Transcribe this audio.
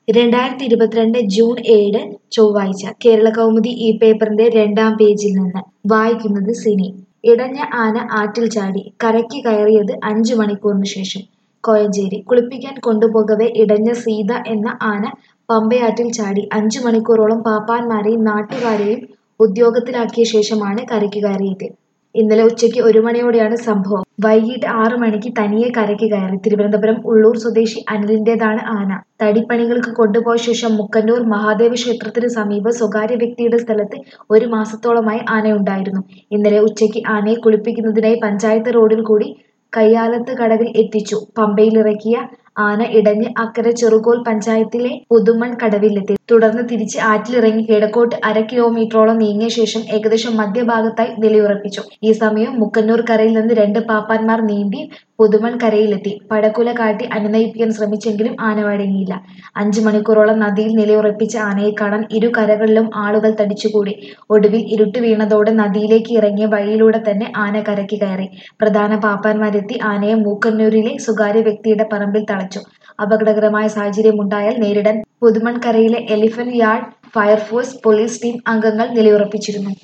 രണ്ടായിരത്തി ഇരുപത്തിരണ്ട് ജൂൺ ഏഴ് ചൊവ്വാഴ്ച കേരള കൗമുദി ഈ പേപ്പറിന്റെ രണ്ടാം പേജിൽ നിന്ന് വായിക്കുന്നത് സിനി ഇടഞ്ഞ ആന ആറ്റിൽ ചാടി കരയ്ക്ക് കയറിയത് അഞ്ചു മണിക്കൂറിന് ശേഷം കോഴഞ്ചേരി കുളിപ്പിക്കാൻ കൊണ്ടുപോകവെ ഇടഞ്ഞ സീത എന്ന ആന പമ്പയാറ്റിൽ ചാടി അഞ്ചു മണിക്കൂറോളം പാപ്പാന്മാരെയും നാട്ടുകാരെയും ഉദ്യോഗത്തിലാക്കിയ ശേഷമാണ് കരയ്ക്ക് കയറിയത് ഇന്നലെ ഉച്ചയ്ക്ക് ഒരു മണിയോടെയാണ് സംഭവം വൈകിട്ട് ആറു മണിക്ക് തനിയെ കരയ്ക്ക് കയറി തിരുവനന്തപുരം ഉള്ളൂർ സ്വദേശി അനിലിന്റേതാണ് ആന തടിപ്പണികൾക്ക് കൊണ്ടുപോയ ശേഷം മുക്കന്നൂർ മഹാദേവ ക്ഷേത്രത്തിന് സമീപം സ്വകാര്യ വ്യക്തിയുടെ സ്ഥലത്ത് ഒരു മാസത്തോളമായി ആനയുണ്ടായിരുന്നു ഇന്നലെ ഉച്ചയ്ക്ക് ആനയെ കുളിപ്പിക്കുന്നതിനായി പഞ്ചായത്ത് റോഡിൽ കൂടി കയ്യാലത്ത് കടവിൽ എത്തിച്ചു പമ്പയിലിറക്കിയ ആന ഇടഞ്ഞ് അക്കരെ ചെറുകോൽ പഞ്ചായത്തിലെ പുതുമൺ കടവിലെത്തി തുടർന്ന് തിരിച്ച് ആറ്റിലിറങ്ങി കിഴക്കോട്ട് അര കിലോമീറ്ററോളം നീങ്ങിയ ശേഷം ഏകദേശം മധ്യഭാഗത്തായി നിലയുറപ്പിച്ചു ഈ സമയം മുക്കന്നൂർ കരയിൽ നിന്ന് രണ്ട് പാപ്പാന്മാർ നീന്തി പുതുമൺ കരയിലെത്തി പടക്കുല കാട്ടി അനുനയിപ്പിക്കാൻ ശ്രമിച്ചെങ്കിലും ആന വഴങ്ങിയില്ല അഞ്ചു മണിക്കൂറോളം നദിയിൽ നിലയുറപ്പിച്ച ആനയെ കാണാൻ ഇരു കരകളിലും ആളുകൾ തടിച്ചുകൂടി ഒടുവിൽ ഇരുട്ട് വീണതോടെ നദിയിലേക്ക് ഇറങ്ങിയ വഴിയിലൂടെ തന്നെ ആന കരയ്ക്ക് കയറി പ്രധാന പാപ്പാന്മാരെത്തി ആനയെ മൂക്കന്നൂരിലെ സ്വകാര്യ വ്യക്തിയുടെ പറമ്പിൽ തളച്ചു അപകടകരമായ സാഹചര്യമുണ്ടായാൽ നേരിടാൻ പുതുമൺകരയിലെ elephant yard fire force police team അംഗങ്ങൾ നിലയുറപ്പിച്ചിരുന്നു